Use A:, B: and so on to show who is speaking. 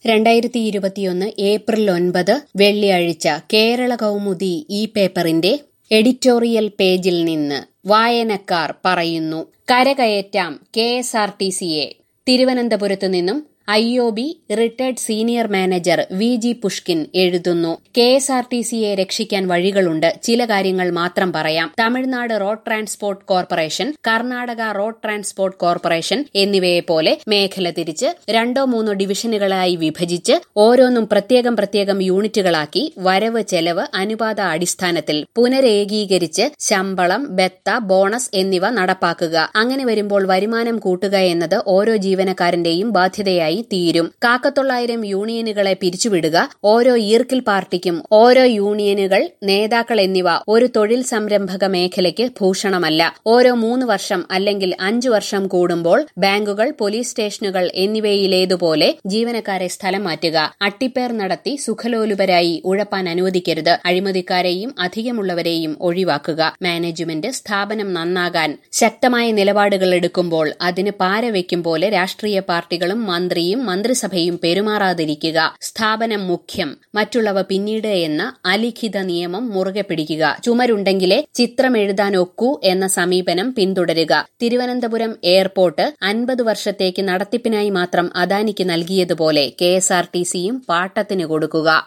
A: രണ്ടായിരത്തി ഇരുപത്തിയൊന്ന് ഏപ്രിൽ ഒൻപത് വെള്ളിയാഴ്ച കേരള കൗമുദി ഈ പേപ്പറിന്റെ എഡിറ്റോറിയൽ പേജിൽ നിന്ന് വായനക്കാർ പറയുന്നു കരകയറ്റാം കെ എസ് ആർ ടി സിയെ തിരുവനന്തപുരത്തു നിന്നും I O B retired senior manager V G Pushkin എഴുതുന്നു കെ എസ് ആർ ടി സിയെ രക്ഷിക്കാൻ വഴികളുണ്ട് ചില കാര്യങ്ങൾ മാത്രം പറയാം Tamil Nadu road transport corporation Karnataka road transport corporation എന്നിവയെ പോലെ മേഖല തിരിച്ച് രണ്ടോ മൂന്നോ ഡിവിഷനുകളായി വിഭജിച്ച് ഓരോന്നും പ്രത്യേകം പ്രത്യേകം യൂണിറ്റുകളാക്കി വരവ് ചെലവ് അനുപാത അടിസ്ഥാനത്തിൽ പുനരേകീകരിച്ച് ശമ്പളം ബത്ത ബോണസ് എന്നിവ നടപ്പാക്കുക അങ്ങനെ വരുമ്പോൾ വരുമാനം കൂട്ടുക എന്നത് ഓരോ ജീവനക്കാരന്റെയും ബാധ്യതയായി തീരും കാക്കത്തൊള്ളായിരം യൂണിയനുകളെ പിരിച്ചുവിടുക ഓരോ ഈർക്കിൽ പാർട്ടിക്കും ഓരോ യൂണിയനുകൾ നേതാക്കൾ എന്നിവ ഒരു തൊഴിൽ സംരംഭക മേഖലയ്ക്ക് ഭൂഷണമല്ല ഓരോ മൂന്ന് വർഷം അല്ലെങ്കിൽ അഞ്ചു വർഷം കൂടുമ്പോൾ ബാങ്കുകൾ പോലീസ് സ്റ്റേഷനുകൾ എന്നിവയിലേതുപോലെ ജീവനക്കാരെ സ്ഥലം മാറ്റുക അട്ടിപ്പേർ നടത്തി സുഖലോലുപരായി ഉഴപ്പാൻ അനുവദിക്കരുത് അഴിമതിക്കാരെയും അധികമുള്ളവരെയും ഒഴിവാക്കുക മാനേജ്മെന്റ് സ്ഥാപനം നന്നാകാൻ ശക്തമായ നിലപാടുകൾ എടുക്കുമ്പോൾ അതിന് പാര വയ്ക്കും പോലെ രാഷ്ട്രീയ പാർട്ടികളും മന്ത്രിയും മന്ത്രിസഭയും പെരുമാറാതിരിക്കുക സ്ഥാപനം മുഖ്യം മറ്റുള്ളവ പിന്നീട് എന്ന അലിഖിത നിയമം മുറുകെ പിടിക്കുക ചുമരുണ്ടെങ്കിലേ ചിത്രം എഴുതാൻ ഒക്കൂ എന്ന സമീപനം പിന്തുടരുക തിരുവനന്തപുരം എയർപോർട്ട് അൻപത് വർഷത്തേക്ക് നടത്തിപ്പിനായി മാത്രം അദാനിക്ക് നൽകിയതുപോലെ കെ എസ് ആർ ടി സിയും പാട്ടത്തിന് കൊടുക്കുക